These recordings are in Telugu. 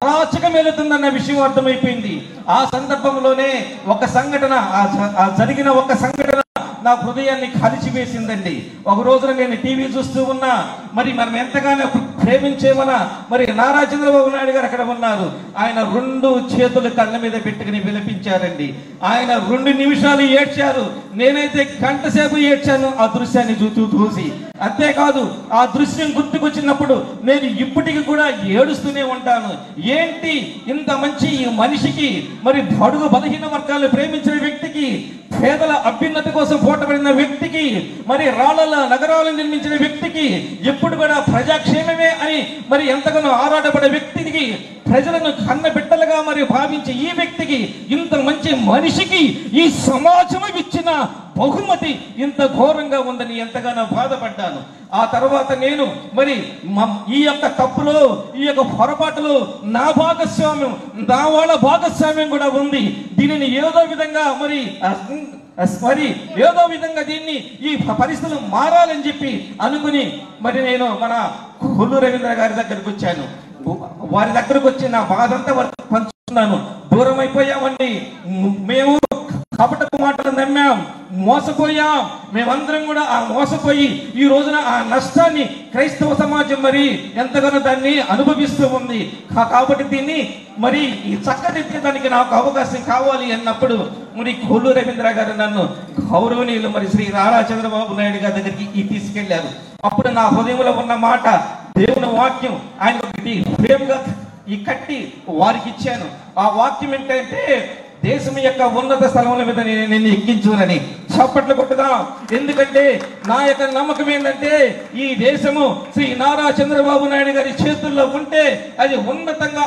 అరాచకం వెళుతుందన్న విషయం అర్థమైపోయింది ఆ సందర్భంలోనే ఒక సంఘటన ఆ జ- ఆ జరిగిన ఒక సంఘటన నా హృదయాన్ని కలిచివేసిందండి ఒక రోజున నేను టీవీ చూస్తూ ఉన్నా మరి మనం ఎంతగానో ప్రేమించేమన మరి నారా చంద్రబాబు నాయుడు గారు అక్కడ ఉన్నారు ఆయన రెండు చేతులు కళ్ళ మీద పెట్టుకుని విలపించారండి ఆయన రెండు నిమిషాలు ఏడ్చారు నేనైతే గంట సేపు ఏడ్చాను ఆ దృశ్యాన్ని చూస్తూ చూసి అంతేకాదు ఆ దృశ్యం గుర్తుకొచ్చినప్పుడు నేను ఇప్పటికి కూడా ఏడుస్తూనే ఉంటాను ఏంటి ఇంత మంచి ఈ మనిషికి మరి బడుగు బలహీన వర్గాలు ప్రేమించిన వ్యక్తికి పేదల అభ్యున్నతి కోసం పోటపడిన వ్యక్తికి మరి రాళ్ళ నగరాలను నిర్మించిన వ్యక్తికి ఎప్పుడు కూడా ప్రజాక్షేమమే అని మరి ఎంతగానో ఆరాటపడే వ్యక్తికి ప్రజలను కన్న బిడ్డలుగా మరి భావించే ఈ వ్యక్తికి ఇంత మంచి మనిషికి ఈ సమాజం ఇచ్చిన బహుమతి ఇంత ఘోరంగా ఉందని ఎంతగానో బాధపడ్డాను ఆ తర్వాత నేను మరి మ- ఈ యొక్క తప్పులో ఈ యొక్క పొరపాటులో నా భాగస్వామ్యం నా వాళ్ళ భాగస్వామ్యం కూడా ఉంది దీనిని ఏదో విధంగా మరి అస్- అస్- మరి ఏదో విధంగా దీన్ని ఈ ప- పరిస్థితులు మారాలని చెప్పి అనుకుని మరి నేను మన కొల్లు రవీంద్ర గారి దగ్గరికి వచ్చాను వారి దగ్గరకు వచ్చి నా బాధంతా వారికి పంచుకున్నాను దూరం అయిపోయామండి మ్- మేము కపటపు మాటలు నమ్మాం మోసపోయాం మేమందరం కూడా ఆ మోసపోయి ఈ రోజున ఆ నష్టాన్ని క్రైస్తవ సమాజం మరి ఎంతగానో దాన్ని అనుభవిస్తూ ఉంది కా- కాబట్టి దీన్ని మరి ఈ చక్కదిద్దేదానికి నాకు అవకాశం కావాలి అన్నప్పుడు మరి కొల్లు రవీంద్ర గారు నన్ను గౌరవనీయులు మరి శ్రీ నారా చంద్రబాబు నాయుడు గారి దగ్గరికి ఈ తీసుకెళ్లారు అప్పుడు నా హృదయంలో ఉన్న మాట దేవుని వాక్యం ఆయన ఒకటి ప్రేమగా ఈ కట్టి వారికి ఇచ్చాను ఆ వాక్యం ఏంటంటే దేశం యొక్క ఉన్నత స్థలముల మీద నేను నిన్ను ఎక్కించునని చప్పట్లు కొట్టుదాం ఎందుకంటే నా యొక్క నమ్మకం ఏంటంటే ఈ దేశము శ్రీ నారా చంద్రబాబు నాయుడు గారి చేతుల్లో ఉంటే అది ఉన్నతంగా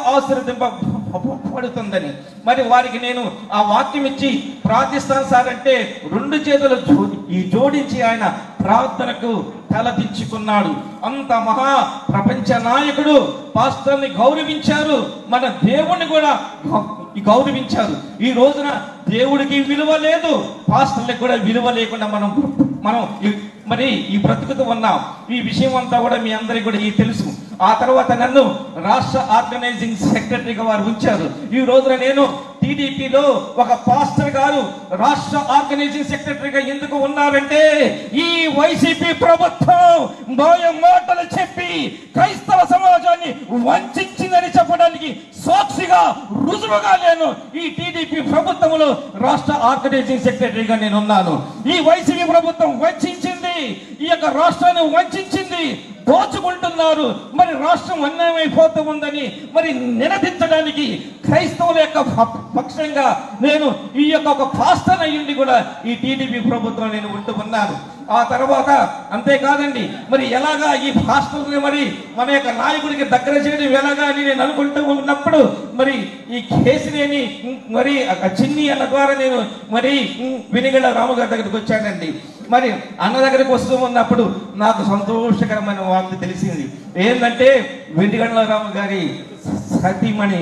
ఆశీర్వదింపబడుతుందని మరి వారికి నేను ఆ వాక్యం ఇచ్చి ప్రార్థిస్తాను సార్ అంటే రెండు చేతులు జో- ఈ జోడించి ఆయన ప్రార్థనకు తలదించుకున్నాడు అంత మహా ప్రపంచ నాయకుడు పాస్టర్ని గౌరవించారు మన దేవుణ్ణి కూడా గౌ- గౌరవించారు ఈ రోజున దేవుడికి విలువ లేదు పాస్టర్లకు కూడా విలువ లేకుండా మనం మనం ఈ- మరి ఈ బ్రతుకుతూ ఉన్నాం ఈ విషయం అంతా కూడా మీ అందరికీ కూడా ఈ తెలుసు ఆ తర్వాత నన్ను రాష్ట్ర ఆర్గనైజింగ్ సెక్రటరీగా వారు ఉంచారు ఈ రోజున నేను టీడీపీలో ఒక పాస్టర్ గారు రాష్ట్ర ఆర్గనైజింగ్ సెక్రటరీగా ఎందుకు ఉన్నారంటే ఈ వైసీపీ ప్రభుత్వం మాయ మాటలు చెప్పి క్రైస్తవ సమాజాన్ని వంచిందని చెప్పడానికి సాక్షిగా రుజువుగా నేను ఈ టీడీపీ ప్రభుత్వంలో రాష్ట్ర ఆర్గనైజింగ్ సెక్రటరీగా నేను ఉన్నాను ఈ వైసీపీ ప్రభుత్వం వంచింది ఈ యొక్క రాష్ట్రాన్ని వంచింది దోచుకుంటున్నారు మరి రాష్ట్రం అన్యాయమైపోతూ ఉందని మరి నినదించడానికి క్రైస్తవుల యొక్క ప- పక్షంగా నేను ఈ యొక్క ఒక పాస్టర్ అయ్యుండి కూడా ఈ టీడీపీ ప్రభుత్వం నేను ఉంటూ ఉన్నాను ఆ తర్వాత అంతేకాదండి మరి ఎలాగా ఈ పాస్టర్ని మరి మన యొక్క నాయకుడికి దగ్గర చేయడం ఎలాగా అని నేను అనుకుంటూ ఉన్నప్పుడు మరి ఈ కేసునేని మరి ఆ చిన్ని అన్న ద్వారా నేను మరి వినిగడ రాము గారి దగ్గరికి వచ్చానండి మరి అన్న దగ్గరికి వస్తూ ఉన్నప్పుడు నాకు సంతోషకరమైన వార్త తెలిసింది ఏంటంటే వెండిగండ్ల రాము గారి సతీమణి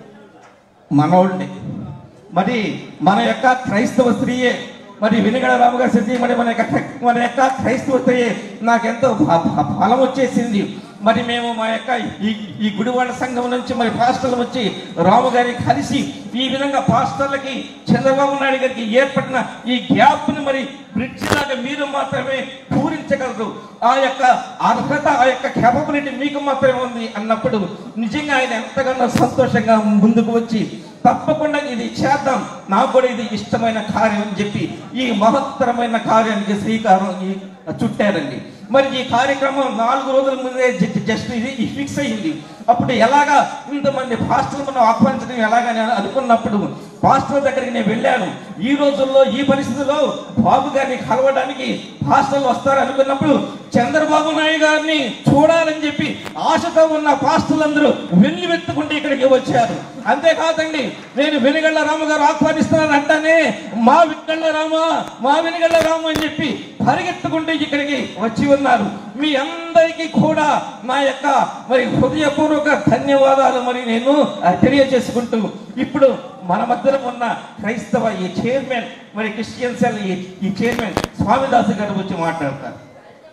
మనోళ్ళని మరి మన యొక్క క్రైస్తవ స్త్రీయే మరి వెనుగడ రాము గారి సతీమణి మన యొక్క మన యొక్క క్రైస్తవ స్త్రీయే నాకెంతో ఫ- ఫ- ఫలం వచ్చేసింది మరి మేము మా యొక్క ఈ ఈ గుడివాడ సంఘం నుంచి మరి పాస్టర్లు వచ్చి రాము గారిని కలిసి ఈ విధంగా పాస్టర్లకి చంద్రబాబు నాయుడు గారికి ఏర్పడిన ఈ గ్యాప్ ని మరి బ్రిడ్జ్ లాగా మీరు మాత్రమే పూరించగలరు ఆ యొక్క అర్హత ఆ యొక్క కేపబిలిటీ మీకు మాత్రమే ఉంది అన్నప్పుడు నిజంగా ఆయన ఎంతగానో సంతోషంగా ముందుకు వచ్చి తప్పకుండా ఇది చేద్దాం నాకు కూడా ఇది ఇష్టమైన కార్యం అని చెప్పి ఈ మహత్తరమైన కార్యానికి శ్రీకారం ఈ చుట్టారండి మరి ఈ కార్యక్రమం నాలుగు రోజుల ముందే జ- జస్ట్ ఇది ఫిక్స్ అయ్యింది అప్పుడు ఎలాగా ఇంతమంది పాస్టర్లు మనం ఆహ్వానించడం ఎలాగని అనుకున్నప్పుడు పాస్టర్ దగ్గరికి నేను వెళ్ళాను ఈ రోజుల్లో ఈ పరిస్థితిలో బాబు గారిని కలవడానికి పాస్టర్లు వస్తారు అనుకున్నప్పుడు చంద్రబాబు నాయుడు గారిని చూడాలని చెప్పి ఆశతో ఉన్న పాస్టర్లందరూ వెళ్ళి వెతుకుంటే ఇక్కడికి వచ్చారు అంతేకాదండి నేను వెనుగళ్ళ రామ గారు ఆహ్వానిస్తున్నాను అంటానే మా వెనుగళ్ళ రామ మా వెనుగళ్ళ రామ అని చెప్పి పరిగెత్తుకుంటూ ఇక్కడికి వచ్చి ఉన్నారు మీ అందరికీ కూడా నా యొక్క మరి హృదయపూర్వక ధన్యవాదాలు మరి నేను ఆ, తెలియజేసుకుంటూ ఇప్పుడు మన మధ్యలో ఉన్న క్రైస్తవ ఈ చైర్మన్ మరి క్రిస్టియన్ సెల్ ఈ ఈ చైర్మన్ స్వామిదాసు గారు వచ్చి మాట్లాడతారు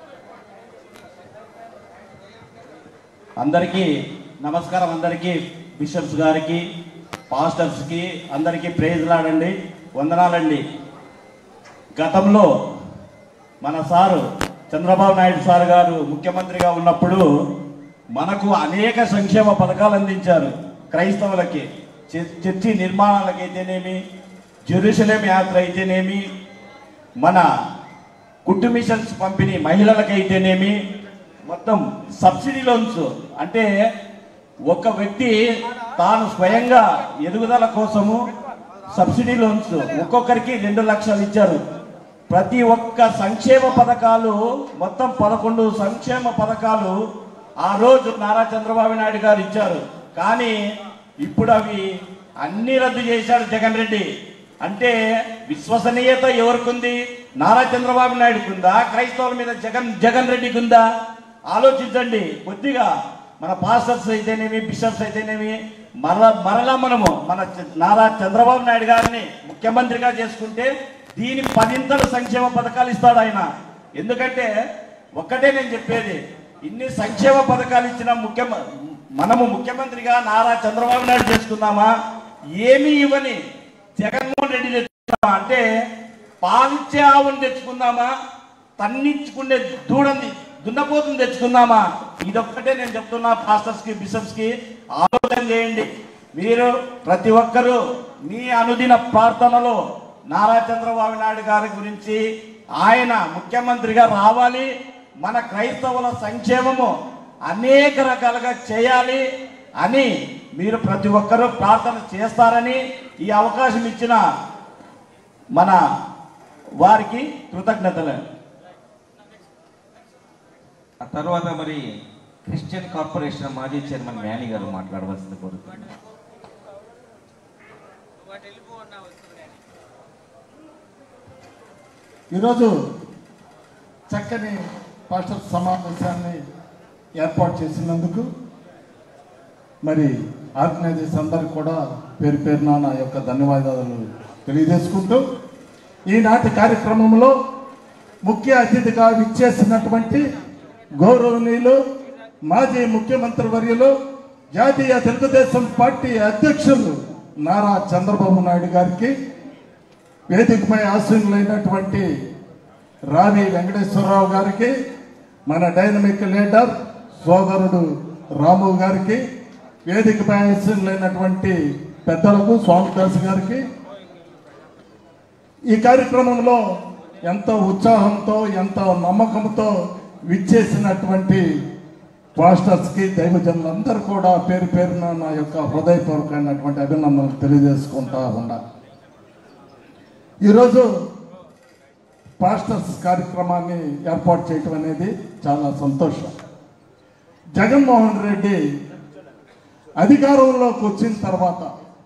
అందరికీ నమస్కారం అందరికీ బిషప్స్ గారికి పాస్టర్స్కి అందరికీ ప్రేజ్లాడండి వందనాలండి గతంలో మన సారు చంద్రబాబు నాయుడు సార్ గారు ముఖ్యమంత్రిగా ఉన్నప్పుడు మనకు అనేక సంక్షేమ పథకాలు అందించారు క్రైస్తవులకి చ- చర్చి నిర్మాణాలకైతేనేమి జెరూసలేం యాత్ర అయితేనేమి మన కుట్టు మిషన్స్ పంపిణీ మహిళలకైతేనేమి మొత్తం సబ్సిడీ లోన్స్ అంటే ఒక వ్యక్తి తాను స్వయంగా ఎదుగుదల కోసము సబ్సిడీ లోన్స్ ఒక్కొక్కరికి రెండు లక్షలు ఇచ్చారు ప్రతి ఒక్క సంక్షేమ పథకాలు మొత్తం పదకొండు సంక్షేమ పథకాలు ఆ రోజు నారా చంద్రబాబు నాయుడు గారు ఇచ్చారు కానీ ఇప్పుడు అవి అన్ని రద్దు చేశాడు జగన్ రెడ్డి అంటే విశ్వసనీయత ఎవరికుంది నారా చంద్రబాబు నాయుడుకు ఉందా క్రైస్తవుల మీద జగన్ జగన్ రెడ్డికి ఉందా ఆలోచించండి కొద్దిగా మన పాస్టర్స్ అయితేనేమి బిషప్స్ అయితేనేమి మరల మరలా మనము మన చ- నారా చంద్రబాబు నాయుడు గారిని ముఖ్యమంత్రిగా చేసుకుంటే దీని పదింతల సంక్షేమ పథకాలు ఇస్తాడు ఆయన ఎందుకంటే ఒక్కటే నేను చెప్పేది ఇన్ని సంక్షేమ పథకాలు ఇచ్చిన ముఖ్య మనము ముఖ్యమంత్రిగా నారా చంద్రబాబు నాయుడు చేసుకుందామా ఏమీ ఇవ్వని జగన్మోహన్ రెడ్డి తెచ్చుకుందామా అంటే పాలిచ్చే ఆవును తెచ్చుకుందామా తన్నించుకునే దూడంది దున్నపోతుని తెచ్చుకుందామా ఇదొక్కటే నేను చెప్తున్నా పాస్టర్స్ కి బిషప్స్ కి ఆలోచన చేయండి మీరు ప్రతి ఒక్కరూ మీ అనుదిన ప్రార్థనలో నారా చంద్రబాబు నాయుడు గారి గురించి ఆయన ముఖ్యమంత్రిగా రావాలి మన క్రైస్తవుల సంక్షేమము అనేక రకాలుగా చేయాలి అని మీరు ప్రతి ఒక్కరూ ప్రార్థన చేస్తారని ఈ అవకాశం ఇచ్చిన మన వారికి కృతజ్ఞతలు ఆ తర్వాత మరి క్రిస్టియన్ కార్పొరేషన్ మాజీ చైర్మన్ మ్యానీ గారు మాట్లాడవలసింది కోరుతున్నాను ఈరోజు చక్కని పాస్టర్ సమావేశాన్ని ఏర్పాటు చేసినందుకు మరి ఆర్గనైజర్స్ అందరికి కూడా పేరు పేరున నా యొక్క ధన్యవాదాలు తెలియజేసుకుంటూ ఈనాటి కార్యక్రమంలో ముఖ్య అతిథిగా విచ్చేసినటువంటి గౌరవనీయులు మాజీ ముఖ్యమంత్రి వర్యులు జాతీయ తెలుగుదేశం పార్టీ అధ్యక్షులు నారా చంద్రబాబు నాయుడు గారికి వేదికపై ఆశీనులైనటువంటి రావి వెంకటేశ్వరరావు గారికి మన డైనమిక్ లీడర్ సోదరుడు రాము గారికి వేదికపై ఆశీనులైనటువంటి పెద్దలకు స్వామిదాస్ గారికి ఈ కార్యక్రమంలో ఎంతో ఉత్సాహంతో ఎంతో నమ్మకంతో విచ్చేసినటువంటి పాస్టర్స్కి దైవజనులందరూ కూడా పేరు పేరున నా యొక్క హృదయపూర్వకమైనటువంటి అభినందనలు తెలియజేసుకుంటా ఉన్నా ఈరోజు పాస్టర్స్ కార్యక్రమాన్ని ఏర్పాటు చేయటం అనేది చాలా సంతోషం జగన్మోహన్ రెడ్డి అధికారంలోకి వచ్చిన తర్వాత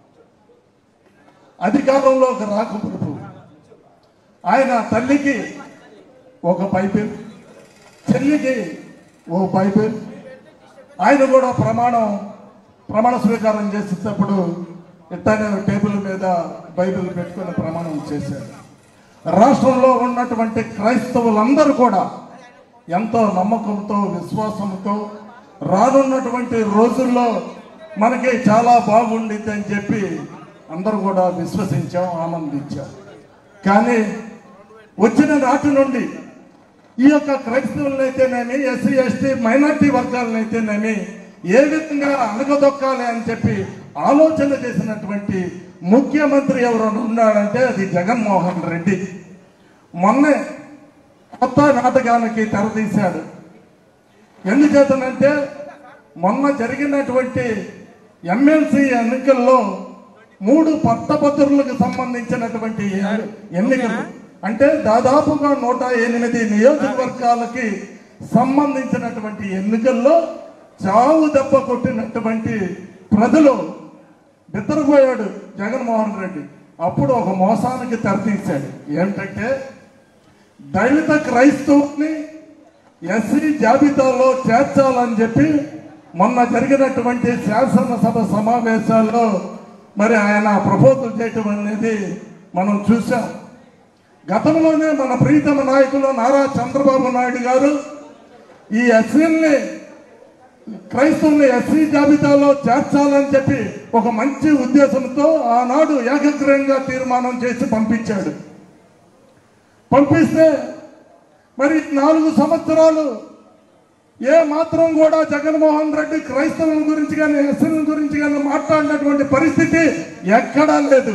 అధికారంలోకి రాకముందు ఆయన తల్లికి ఒక బైబిల్ చెల్లికి ఓ బైబిల్ ఆయన కూడా ప్రమాణం ప్రమాణ స్వీకారం చేసేటప్పుడు ఇట్లానే టేబుల్ మీద బైబిల్ పెట్టుకుని ప్రమాణం చేశారు రాష్ట్రంలో ఉన్నటువంటి క్రైస్తవులందరూ కూడా ఎంతో నమ్మకంతో విశ్వాసంతో రానున్నటువంటి రోజుల్లో మనకి చాలా బాగుండిద్ది అని చెప్పి అందరూ కూడా విశ్వసించాం ఆనందించాం కానీ వచ్చిన నాటి నుండి ఈ యొక్క క్రైస్తవులనైతేనేమి ఎస్సీ ఎస్టీ మైనార్టీ వర్గాలనైతేనేమి ఏ విధంగా అణగదొక్కాలి అని చెప్పి ఆలోచన చేసినటువంటి ముఖ్యమంత్రి ఎవరైనా ఉన్నాడంటే అది జగన్మోహన్ రెడ్డి మొన్నే కొత్త నాటకానికి తెరతీశాడు ఎందుచేతనంటే మొన్న జరిగినటువంటి ఎమ్మెల్సీ ఎన్నికల్లో మూడు పట్టభద్రులకు సంబంధించినటువంటి ఎన్ని- ఎన్నికలు అంటే దాదాపుగా నూట ఎనిమిది నియోజకవర్గాలకి సంబంధించినటువంటి ఎన్నికల్లో చావు దెబ్బ కొట్టినటువంటి ప్రజలు బిత్తరపోయాడు జగన్మోహన్ రెడ్డి అప్పుడు ఒక మోసానికి తెరతీశాడు ఏమిటంటే దళిత క్రైస్తవుని ఎస్సీ జాబితాలో చేర్చాలని చెప్పి మొన్న జరిగినటువంటి శాసనసభ సమావేశాల్లో మరి ఆయన ప్రపోజల్ చేయటం అనేది మనం చూసాం గతంలోనే మన ప్రీతమ నాయకులు నారా చంద్రబాబు నాయుడు గారు ఈ ఎస్సీల్ని క్రైస్తవుల్ని ఎస్సీ జాబితాలో చేర్చాలని చెప్పి ఒక మంచి ఉద్దేశంతో ఆనాడు ఏకగ్రహంగా తీర్మానం చేసి పంపించాడు పంపిస్తే మరి నాలుగు సంవత్సరాలు ఏ మాత్రం కూడా జగన్మోహన్ రెడ్డి క్రైస్తవుల గురించి కానీ ఎస్సీల గురించి కానీ మాట్లాడినటువంటి పరిస్థితి ఎక్కడా లేదు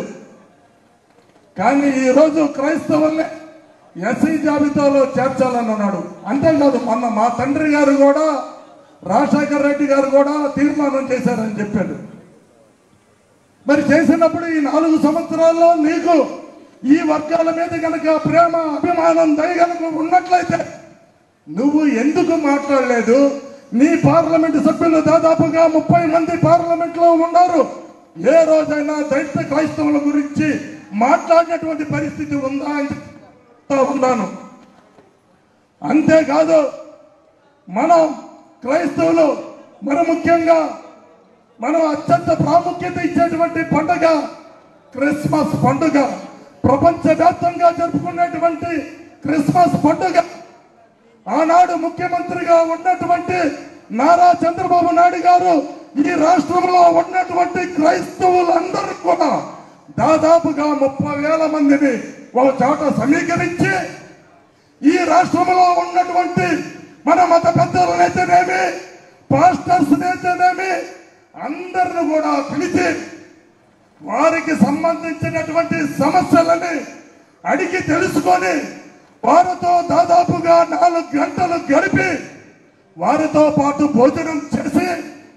కానీ ఈరోజు క్రైస్తవుల్ని ఎస్సీ జాబితాలో చేర్చాలని అన్నాడు అంతేకాదు మొన్న మా తండ్రి గారు కూడా రాజశేఖర్ రెడ్డి గారు కూడా తీర్మానం చేశారని చెప్పాడు మరి చేసినప్పుడు ఈ నాలుగు సంవత్సరాల్లో నీకు ఈ వర్గాల మీద కనుక ప్రేమ అభిమానం దయ కనుక ఉన్నట్లయితే నువ్వు ఎందుకు మాట్లాడలేదు నీ పార్లమెంట్ సభ్యులు దాదాపుగా ముప్పై మంది పార్లమెంట్ లో ఉన్నారు ఏ రోజైనా దళిత క్రైస్తవుల గురించి మాట్లాడినటువంటి పరిస్థితి ఉందా అని చెప్తా ఉన్నాను అంతేకాదు మనం క్రైస్తవులు మన ముఖ్యంగా మనం అత్యంత ప్రాముఖ్యత ఇచ్చేటువంటి పండుగ క్రిస్మస్ పండుగ ప్రపంచవ్యాప్తంగా జరుపుకునేటువంటి క్రిస్మస్ పండుగ ఆనాడు ముఖ్యమంత్రిగా ఉన్నటువంటి నారా చంద్రబాబు నాయుడు గారు ఈ రాష్ట్రంలో ఉన్నటువంటి క్రైస్తవులందరూ కూడా దాదాపుగా ముప్పై వేల మందిని ఒక చోట సమీకరించి ఈ రాష్ట్రంలో ఉన్నటువంటి మన మత పెద్దలనైతేనేమి పాస్టర్స్ అయితేనేమి అందరిని కూడా పిలిచి వారికి సంబంధించినటువంటి సమస్యలని అడిగి తెలుసుకొని వారితో దాదాపుగా నాలుగు గంటలు గడిపి వారితో పాటు భోజనం చేసి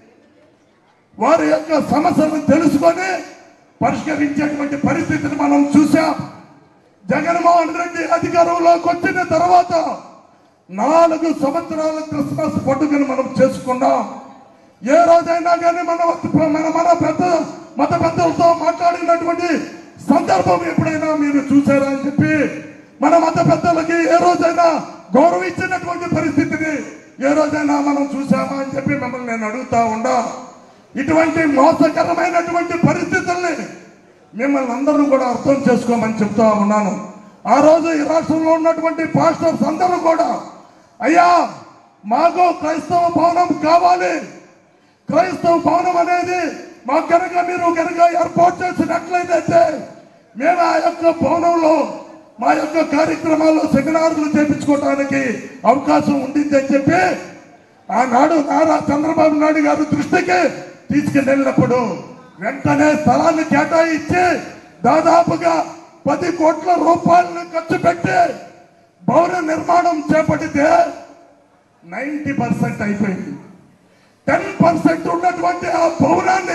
వారి యొక్క సమస్యలను తెలుసుకొని పరిష్కరించేటువంటి పరిస్థితిని మనం చూసాం జగన్మోహన్ రెడ్డి అధికారంలోకి వచ్చిన తర్వాత నాలుగు సంవత్సరాల క్రిస్మస్ పండుగను మనం చేసుకున్నాం ఏ రోజైనా కానీ మన మన మన పెద్ద మత పెద్దలతో మాట్లాడినటువంటి సందర్భం ఎప్పుడైనా మీరు చూసారా అని చెప్పి మన మత పెద్దలకి ఏ రోజైనా గౌరవించినటువంటి పరిస్థితిని ఏ రోజైనా మనం చూసామా అని చెప్పి మిమ్మల్ని నేను అడుగుతా ఉండా ఇటువంటి మోసకరమైనటువంటి పరిస్థితుల్ని మిమ్మల్ని అందరూ కూడా అర్థం చేసుకోమని చెప్తా ఉన్నాను ఆ రోజు ఈ రాష్ట్రంలో ఉన్నటువంటి పాస్టర్స్ అందరూ కూడా అయ్యా మాకు క్రైస్తవ భవనం కావాలి క్రైస్తవ భవనం అనేది మాకు కనుక మీరు కనుక ఏర్పాటు చేసినట్లయితే మేము ఆ యొక్క భవనంలో మా యొక్క కార్యక్రమాల్లో సెమినార్లు చేపించుకోవడానికి అవకాశం ఉండింది అని చెప్పి ఆనాడు నారా చంద్రబాబు నాయుడు గారి దృష్టికి తీసుకెళ్ళినప్పుడు వెంటనే స్థలాన్ని కేటాయించి దాదాపుగా పది కోట్ల రూపాయలను ఖర్చు పెట్టి భవన నిర్మాణం చేపడితే నైంటీ పర్సెంట్ అయిపోయింది టెన్ పర్సెంట్ ఉన్నటువంటి ఆ భవనాన్ని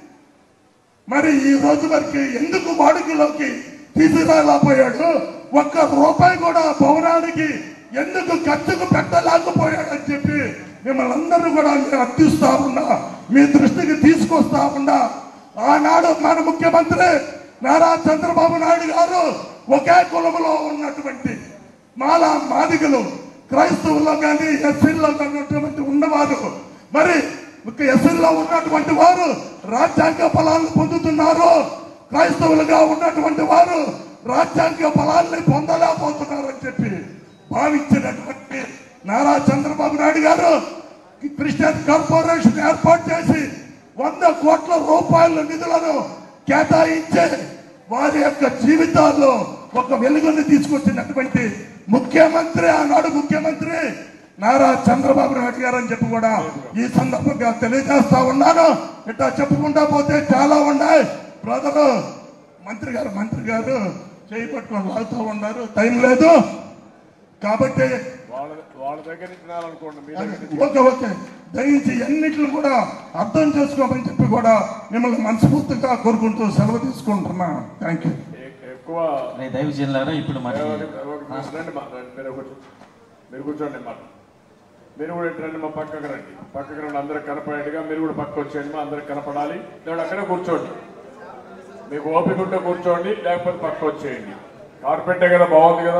మరి ఈ రోజు వరకు ఎందుకు వాడుకలోకి తీసుకురాలేకపోయాడు ఒక్క రూపాయి కూడా ఆ భవనానికి ఎందుకు ఖర్చుకు పెట్టలేకపోయాడని చెప్పి మిమ్మల్ని అందరూ కూడా నేను అర్థిస్తా ఉన్నా మీ దృష్టికి తీసుకొస్తా ఉన్నా ఆనాడు మన ముఖ్యమంత్రి నారా చంద్రబాబు నాయుడు గారు ఒకే కులంలో ఉన్నటువంటి మాల మాదిగలు క్రైస్తవుల్లో కానీ ఎస్సీల్లో ఉన్నటువంటి ఉన్నవారు మరి ఒక ఎస్సీల్లో ఉన్నటువంటి వారు రాజ్యాంగ ఫలాలను పొందుతున్నారు క్రైస్తవులుగా ఉన్నటువంటి వారు రాజ్యాంగ ఫలాల్ని పొందలేకపోతున్నారు అని చెప్పి భావించినటువంటి నారా చంద్రబాబు నాయుడు గారు క్రిస్టియన్ కార్పొరేషన్ ఏర్పాటు చేసి వంద కోట్ల రూపాయల నిధులను కేటాయించి వారి యొక్క జీవితాల్లో ఒక వెలుగుని తీసుకొచ్చినటువంటి ముఖ్యమంత్రి ఆనాడు ముఖ్యమంత్రి నారా చంద్రబాబు నాయుడు గారు అని చెప్పి కూడా ఈ సందర్భంగా తెలియజేస్తా ఉన్నాను ఇట్లా చెప్పుకుంటా పోతే చాలా ఉన్నాయి బ్రదరు మంత్రి గారు మంత్రి గారు చేయి పట్టుకొని లాగుతూ ఉన్నారు టైం లేదు కాబట్టి వాళ్ళ వాళ్ళ దగ్గర నుంచి వినాలనుకోండి మీ దగ్గర నుంచి ఓకే ఓకే దయించి అన్నిటిని కూడా అర్థం చేసుకోమని చెప్పి కూడా మిమ్మల్ని మనస్ఫూర్తిగా కోరుకుంటూ సెలవు తీసుకుంటున్నా థ్యాంక్ యూ ఎ- ఎక్కువ రే దైవజనులారా ఇప్పుడు మరి రండి మా- రండి, మీరు కూర్చో మీరు కూర్చోండి మాట మీరు కూడా ఇటు రండి మా పక్కకు రండి పక్కకు రండి అందరూ కనపడేట్టుగా మీరు కూడా పక్క వచ్చేయండి మా అందరికి కనపడాలి లేదంటే అక్కడే కూర్చోండి మీకు ఓపిక ఉంటే కూర్చోండి లేకపోతే పక్క వచ్చేయండి కార్పెట్టే కదా బాగుంది కదా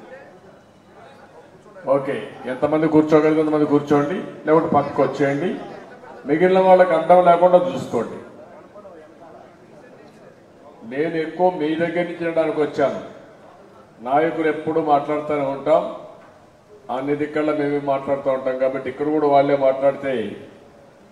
ఓకే ఎంతమంది కూర్చోగలిగితే అంతమంది కూర్చోండి లేకుంటే పక్కకు వచ్చేయండి మిగిలిన వాళ్ళకి అడ్డం లేకుండా చూసుకోండి నేను ఎక్కువ మీ దగ్గర నుంచి వినడానికి వచ్చాను నాయకులు ఎప్పుడు మాట్లాడుతూనే ఉంటాం అన్ని దిక్కల్లో మేమే మాట్లాడుతూ ఉంటాం కాబట్టి ఇక్కడ కూడా వాళ్ళే మాట్లాడితే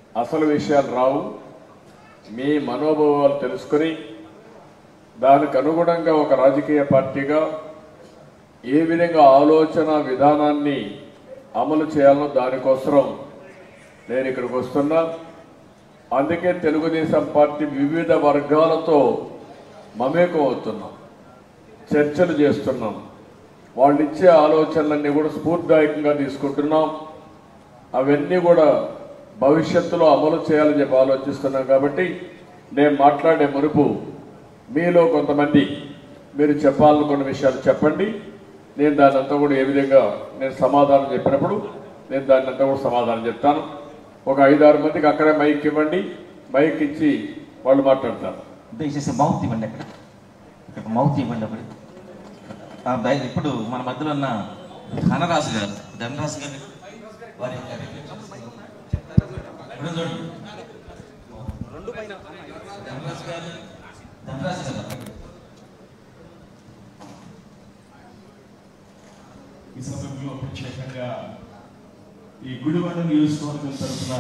అసలు విషయాలు రావు మీ మనోభావాలు తెలుసుకొని దానికి అనుగుణంగా ఒక రాజకీయ పార్టీగా ఏ విధంగా ఆలోచన విధానాన్ని అమలు చేయాలనో దానికోసం నేను ఇక్కడికి వస్తున్నా అందుకే తెలుగుదేశం పార్టీ వివిధ వర్గాలతో మమేకం అవుతున్నాం చర్చలు చేస్తున్నాం వాళ్ళు ఇచ్చే ఆలోచనలన్నీ కూడా స్ఫూర్తిదాయకంగా తీసుకుంటున్నాం అవన్నీ కూడా భవిష్యత్తులో అమలు చేయాలని చెప్పి ఆలోచిస్తున్నాం కాబట్టి నేను మాట్లాడే మునుపు మీలో కొంతమంది మీరు చెప్పాలనుకున్న విషయాలు చెప్పండి నేను దాని అంతా కూడా ఏ విధంగా నేను సమాధానం చెప్పినప్పుడు నేను దాని అంతా కూడా సమాధానం చెప్తాను ఒక ఐదారు మందికి అక్కడే మైక్ ఇవ్వండి మైక్ ఇచ్చి వాళ్ళు మాట్లాడతారు దయచేసి మౌత్ ఇవ్వండి అక్కడ ఇక్కడ మౌత్ ఇవ్వండి అప్పుడు ఆ, దయ- ఇప్పుడు మన మధ్యలో ఉన్న ధనరాజు గారు ధనరాజు గారు వారి యొక్క ఇప్పుడు చూడండి. ధనరాజు గారు ధనరాజు గారు ఈ సమయంలో ప్రత్యేకంగా ఈ గుడివాడ నియోజకవర్గం తరఫున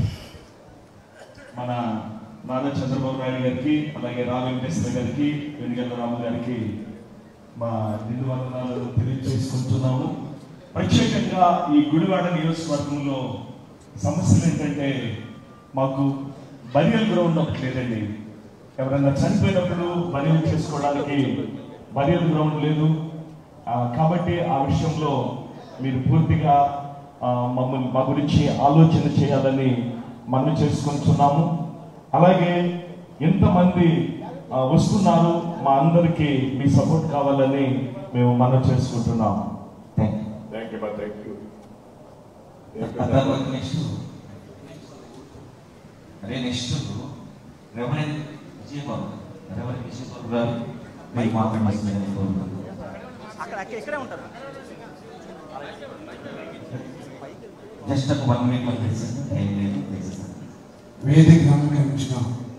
మన నారా చంద్రబాబు నాయుడు గారికి అలాగే రా వెంకటేశ్వర గారికి వెనుగల్ల రాము గారికి మా నిండు వందనాలను తెలియజేసుకుంటున్నాము ప్రత్యేకంగా ఈ గుడివాడ నియోజకవర్గంలో సమస్యలు ఏంటంటే మాకు బరియల్ గ్రౌండ్ ఒకటి లేదండి ఎవరైనా చనిపోయినప్పుడు బరియల్ చేసుకోవడానికి బరియల్ గ్రౌండ్ లేదు ఆ, కాబట్టి ఆ విషయంలో మీరు పూర్తిగా ఆ, మమ్మల్ని మా గురించి ఆలోచన చేయాలని మనం చేసుకుంటున్నాము అలాగే ఎంతమంది ఆ, వస్తున్నారు మా అందరికీ మీ సపోర్ట్ కావాలని మేము మనం చేసుకుంటున్నాము థ్యాంక్ యూ థ్యాంక్ యూ బా థ్యాంక్ యూ తర్వాత నెక్స్ట్ అరే next reverend Vijayababu reverend Vijayababu గారు మీరు మాట్లాడాల్సిందని కోరుతున్నాను అక్కడ అక్కడ ఇక్కడే ఉంటారు జస్ట్ ఒక వన్ మినిట్ మనకు తెలిసింది టైం లేదు దయచేసి. వేదిక అలంకరించిన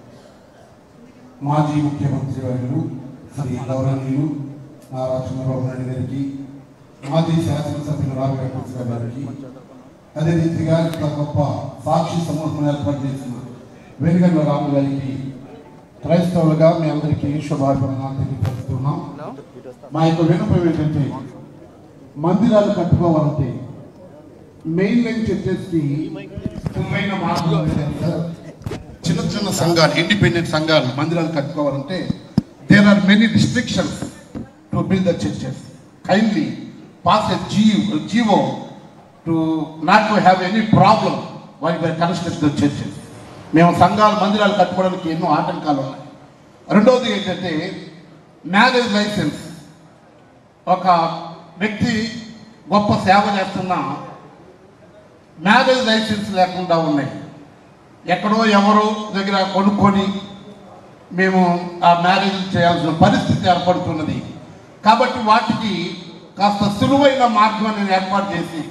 మాజీ ముఖ్యమంత్రి వర్యులు శ్రీ గౌరవనీయులు నారా చంద్రబాబు నాయుడు గారికి మాజీ శాసనసభ్యులు రావి వెంకటేశ్వర గారికి అదే రీతిగా ఇట్లా గొప్ప సాక్షి సమూహం ఏర్పాటు చేసిన వెనుగండ్ల రాము గారికి క్రైస్తవులుగా మీ అందరికీ శుభాభివందనాలు తెలియపరుస్తున్నాం మా యొక్క వినపం ఏంటంటే మందిరాలు కట్టుకోవాలంటే మెయిన్ లైన్ చర్చెస్కి సులువైన మార్గం ఏంటంటే సార్, చిన్న చిన్న సంఘాలు ఇండిపెండెంట్ సంఘాలు మందిరాలు కట్టుకోవాలంటే there are many restrictions to build the churches kindly pass a GO to not to have any problem why by construct the churches మేము సంఘాలు మందిరాలు కట్టుకోవడానికి ఎన్నో ఆటంకాలు ఉన్నాయి రెండవది ఏంటంటే మ్యారేజ్ లైసెన్స్ ఒక వ్యక్తి గొప్ప సేవ చేస్తున్నా మ్యారేజ్ లైసెన్స్ లేకుండా ఉన్నాయి ఎక్కడో ఎవరో దగ్గర కొనుక్కొని మేము ఆ మ్యారేజ్ చేయాల్సిన పరిస్థితి ఏర్పడుతున్నది కాబట్టి వాటికి కాస్త సులువైన మార్గాన్ని ఏర్పాటు చేసి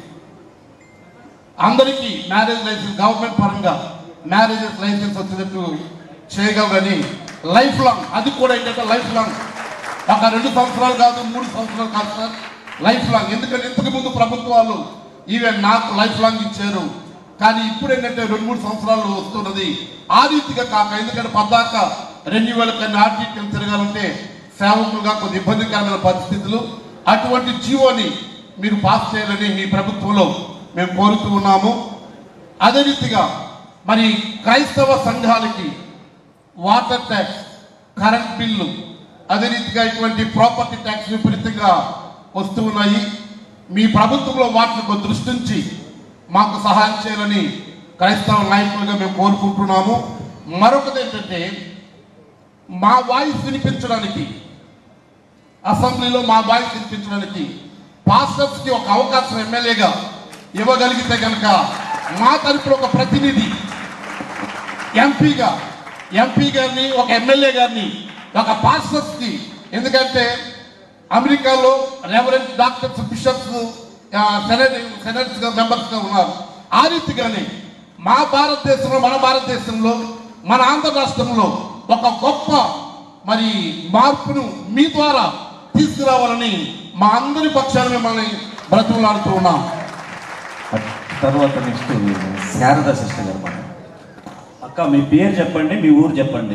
అందరికీ మ్యారేజ్ లైసెన్స్ గవర్నమెంట్ పరంగా మ్యారేజెస్ లైసెన్స్ వచ్చేటట్టు చేయగలరని లైఫ్ లాంగ్ అది కూడా ఏంటంటే లైఫ్ లాంగ్ ఒక రెండు సంవత్సరాలు కాదు మూడు సంవత్సరాలు కాదు సార్ లైఫ్ లాంగ్ ఎందుకంటే ఇంతకు ముందు ప్రభుత్వాలు ఈవెన్ నాకు లైఫ్ లాంగ్ ఇచ్చారు కానీ ఇప్పుడు ఏంటంటే రెండు మూడు సంవత్సరాలు వస్తున్నది ఆ రీతిగా కాక ఎందుకంటే పద్దాక రెన్యువల్ కానీ ఆర్టీకి తిరగాలంటే సేవకులుగా కొన్ని ఇబ్బందికరమైన పరిస్థితులు అటువంటి జీవోని మీరు పాస్ చేయాలని మీ ప్రభుత్వంలో మేము కోరుతూ ఉన్నాము అదే రీతిగా మరి క్రైస్తవ సంఘాలకి వాటర్ ట్యాక్స్ కరెంట్ బిల్లు అదే రీతిగా ఇటువంటి ప్రాపర్టీ ట్యాక్స్ విపరీతంగా వస్తూ ఉన్నాయి మీ ప్రభుత్వంలో వాటిని దృష్టి ఉంచి మాకు సహాయం చేయాలని క్రైస్తవ నాయకులుగా మేము కోరుకుంటున్నాము మరొకటి ఏంటంటే మా వాయిస్ వినిపించడానికి అసెంబ్లీలో మా వాయిస్ వినిపించడానికి పాస్టర్స్ కి ఒక అవకాశం ఎమ్మెల్యేగా ఇవ్వగలిగితే కనుక మా తరపున ఒక ప్రతినిధి ఎంపీగా ఎంపీ గారిని ఒక ఎమ్మెల్యే గారిని ఒక పాస్టర్స్ కి ఎందుకంటే అమెరికాలో reverend doctors bishops senate senates members గా ఉన్నారు ఆ రీతిగానే మా భారతదేశంలో మన భారతదేశంలో మన ఆంధ్ర రాష్ట్రంలో ఒక గొప్ప మరి మార్పును మీ ద్వారా తీసుకురావాలని మా అందరి పక్షాన మిమ్మల్ని బ్రతుకులాడుతూ ఉన్నాం తర్వాత నెక్స్ట్ శారదా సిస్టర్ గారు మాట అక్క మీ పేరు చెప్పండి మీ ఊరు చెప్పండి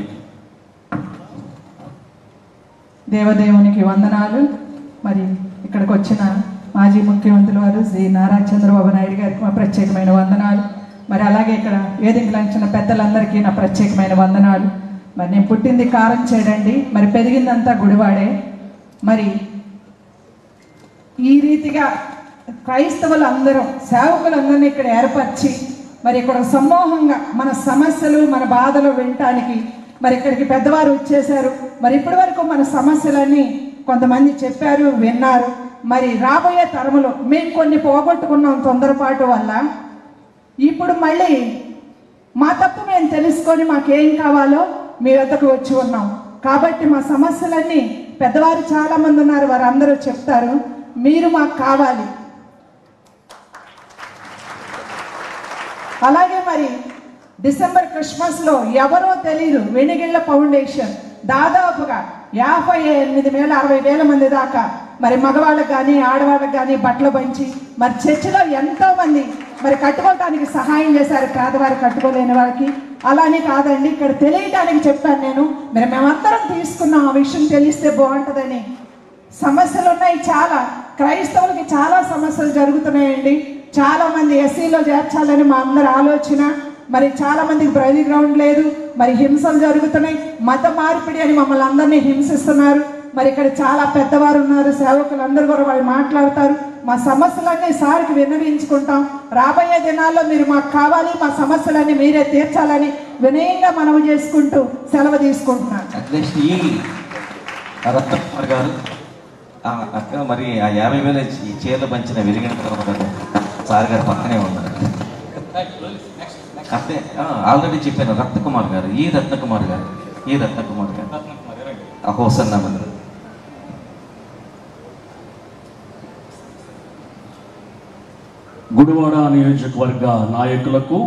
దేవదేవునికి వందనాలు మరి ఇక్కడికి వచ్చిన మాజీ ముఖ్యమంత్రి వారు శ్రీ నారా చంద్రబాబు నాయుడు గారికి మా ప్రత్యేకమైన వందనాలు మరి అలాగే ఇక్కడ వేదిక లంచిన పెద్దలందరికీ నా ప్రత్యేకమైన వందనాలు మరి నేను పుట్టింది కారం చేయడండి మరి పెరిగిందంతా గుడివాడే మరి ఈ రీతిగా క్రైస్తవులందరూ సేవకులందరినీ ఇక్కడ ఏర్పరిచి మరి ఇక్కడ సమూహంగా మన సమస్యలు మన బాధలు వినటానికి మరి ఇక్కడికి పెద్దవారు వచ్చేసారు మరి ఇప్పటి వరకు మన సమస్యలన్నీ కొంతమంది చెప్పారు విన్నారు మరి రాబోయే తరములో మేము కొన్ని పోగొట్టుకున్నాం తొందరపాటు వల్ల ఇప్పుడు మళ్ళీ మా తప్పు మేము తెలుసుకొని మాకేం కావాలో మీ వద్దకు వచ్చి ఉన్నాం కాబట్టి మా సమస్యలన్నీ పెద్దవారు చాలా మంది ఉన్నారు వారు అందరూ చెప్తారు మీరు మాకు కావాలి అలాగే మరి డిసెంబర్ క్రిస్మస్ లో ఎవరో తెలియదు వెనిగిళ్ళ ఫౌండేషన్ దాదాపుగా యాభై ఎనిమిది వేల అరవై వేల మంది దాకా మరి మగవాళ్ళకి కానీ ఆడవాళ్ళకి కానీ బట్టలు పంచి మరి చర్చిలో ఎంతో మంది మరి కట్టుకోవటానికి సహాయం చేశారు పేదవారు కట్టుకోలేని వారికి అలానే కాదండి ఇక్కడ తెలియటానికి చెప్పాను నేను మరి మేమందరం తీసుకున్నాం ఆ విషయం తెలిస్తే బాగుంటుందని సమస్యలు ఉన్నాయి చాలా క్రైస్తవులకి చాలా సమస్యలు జరుగుతున్నాయండి చాలా మంది ఎస్సీలో చేర్చాలని మా అందరి ఆలోచన మరి చాలా మందికి బ్రైది గ్రౌండ్ లేదు మరి హింసలు జరుగుతున్నాయి మత మార్పిడి అని మమ్మల్ని అందరినీ హింసిస్తున్నారు మరి ఇక్కడ చాలా పెద్దవారు ఉన్నారు సేవకులు అందరూ కూడా వాళ్ళు మాట్లాడతారు మా సమస్యలన్నీ సార్కి విన్నవించుకుంటాం రాబోయే దినాల్లో మీరు మాకు కావాలి మా సమస్యలన్నీ మీరే తీర్చాలని వినయంగా మనవి చేసుకుంటూ సెలవు తీసుకుంటున్నాను నెక్స్ట్ ఈ రత్నకుమార్ గారు ఆ అక్క మరి ఆ యాభై వేల ఈ చీరలు పంచిన విరిగిన తర్వాత సార్ గారు పక్కనే ఉన్నారు అంటే ఆల్రెడీ చెప్పాను రత్నకుమార్ గారు ఈ రత్నకుమార్ గారు ఈ రత్నకుమార్ గారు ఆ హోసన్ నమ్మదు గుడివాడ నియోజకవర్గ నాయకులకు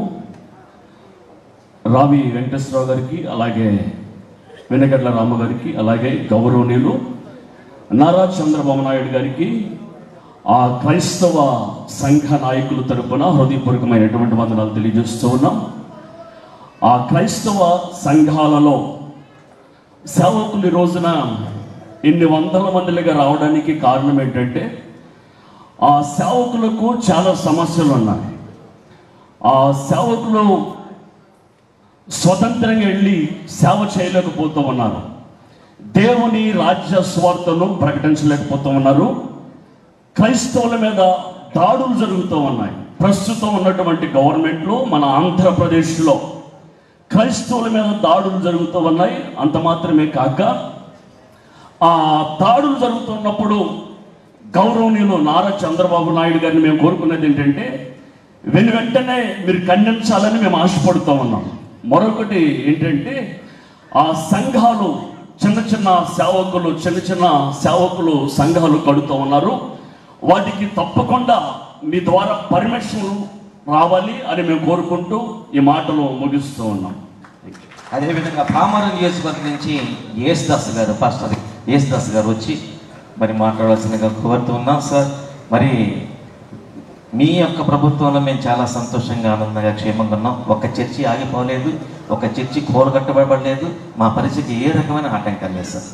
రావి వెంకటేశ్వరరావు గారికి అలాగే వెనగడ్ల రామ గారికి అలాగే గౌరవనీయులు నారా చంద్రబాబు నాయుడు గారికి ఆ క్రైస్తవ సంఘ నాయకుల తరపున హృదయపూర్వకమైనటువంటి వందనాలు తెలియజేస్తూ ఉన్నాం ఆ క్రైస్తవ సంఘాలలో సేవకులు ఈ రోజున ఇన్ని వందల మందిలుగా రావడానికి కారణం ఏంటంటే ఆ సేవకులకు చాలా సమస్యలు ఉన్నాయి ఆ సేవకులు స్వతంత్రంగా వెళ్ళి సేవ చేయలేకపోతూ ఉన్నారు దేవుని రాజ్య స్వార్థను ప్రకటించలేకపోతూ ఉన్నారు క్రైస్తవుల మీద దాడులు జరుగుతూ ఉన్నాయి ప్రస్తుతం ఉన్నటువంటి గవర్నమెంట్లో మన ఆంధ్రప్రదేశ్లో క్రైస్తవుల మీద దాడులు జరుగుతూ ఉన్నాయి అంత మాత్రమే కాక ఆ దాడులు జరుగుతున్నప్పుడు గౌరవనీయులు నారా చంద్రబాబు నాయుడు గారిని మేము కోరుకున్నది ఏంటంటే వెను వెంటనే మీరు ఖండించాలని మేము ఆశపడుతూ ఉన్నాం మరొకటి ఏంటంటే ఆ సంఘాలు చిన్న చిన్న సేవకులు చిన్న చిన్న సేవకులు సంఘాలు కడుతూ ఉన్నారు వాటికి తప్పకుండా మీ ద్వారా పర్మిషన్ రావాలి అని మేము కోరుకుంటూ ఈ మాటలు ముగిస్తూ ఉన్నాం అదేవిధంగా పామరు నియోజకవర్గం నుంచి యేసుదాస్ గారు పాస్టర్ యేసుదాస్ గారు వచ్చి మరి మాట్లాడాల్సిందిగా కోరుతూ ఉన్నాం సార్ మరి మీ యొక్క ప్రభుత్వంలో మేము చాలా సంతోషంగా ఆనందంగా క్షేమంగా ఉన్నాం ఒక చర్చి ఆగిపోలేదు ఒక చర్చి కూలగట్టబడలేదు మా పరిస్థితి ఏ రకమైన ఆటంకం లేదు సార్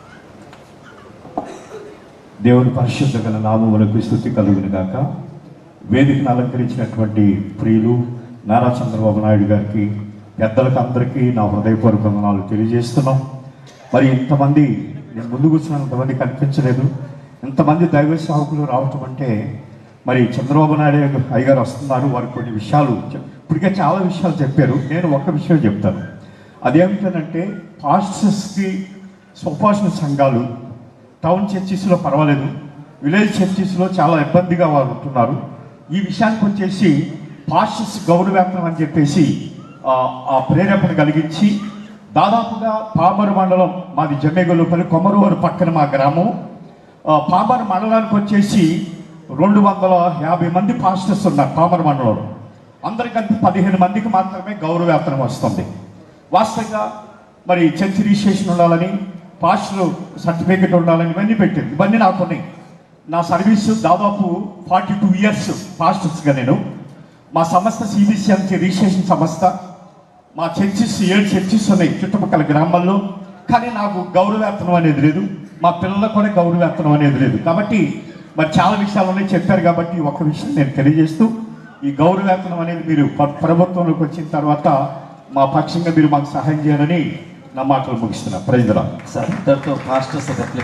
దేవుని పరిశుద్ధ గల నామములకు స్థుతి కలుగును గాక వేదికను అలంకరించినటువంటి ప్రియులు నారా చంద్రబాబు నాయుడు గారికి పెద్దలకు అందరికీ నా హృదయపూర్వక వందనాలు తెలియజేస్తున్నాం మరి ఇంతమంది నేను ముందు కూర్చున్నంతమంది కనిపించలేదు ఇంతమంది దైవ సేవకులు రావటం అంటే మరి చంద్రబాబు నాయుడు అయ్యగారు వస్తున్నారు వారు కొన్ని విషయాలు చెప్- ఇప్పటికే చాలా విషయాలు చెప్పారు నేను ఒక విషయం చెప్తాను అదేమిటంటే పాస్టర్స్కి స్వపాషణ సంఘాలు టౌన్ చర్చిస్లో పర్వాలేదు విలేజ్ చర్చిస్లో చాలా ఇబ్బందిగా వారు ఉంటున్నారు ఈ విషయానికి వచ్చేసి పాస్టర్స్ గౌరవేతనం అని చెప్పేసి ఆ, ఆ ప్రేరేపణ కలిగించి దాదాపుగా పామరు మండలం మాది జమ్మేగొల్లుపల్లి కొమరూరు పక్కన మా గ్రామం ఆ, పామరు మండలానికి వచ్చేసి రెండు వందల యాభై మంది పాస్టర్స్ ఉన్నారు పామరు మండలంలో అందరికంటే పదిహేను మందికి మాత్రమే గౌరవేతనం వస్తుంది వాస్తవంగా మరి చర్చ్ రిజిస్ట్రేషన్ ఉండాలని పాస్టర్ సర్టిఫికేట్ ఉండాలని ఇవన్నీ పెట్టింది ఇవన్నీ నాకు ఉన్నాయి నా సర్వీస్ దాదాపు ఫార్టీ టూ ఇయర్స్ పాస్టర్స్గా నేను మా సంస్థ సిబిసిఎంసి రిజిస్ట్రేషన్ సంస్థ మా చర్చిస్ ఏడు చర్చిస్ ఉన్నాయి చుట్టుపక్కల గ్రామాల్లో కానీ నాకు గౌరవేతనం అనేది లేదు మా పిల్లలకు కూడా గౌరవేతనం అనేది లేదు కాబట్టి మరి చాలా విషయాలు ఉన్నాయి చెప్పారు కాబట్టి ఒక విషయం నేను తెలియజేస్తూ ఈ గౌరవేతనం అనేది మీరు ప్ర- ప్రభుత్వంలోకి వచ్చిన తర్వాత మా పక్షంగా మీరు మాకు సహాయం చేయాలని నా మాటలు ముగిస్తున్నా ప్రజల సార్ ఇంతటితో పాస్టర్స్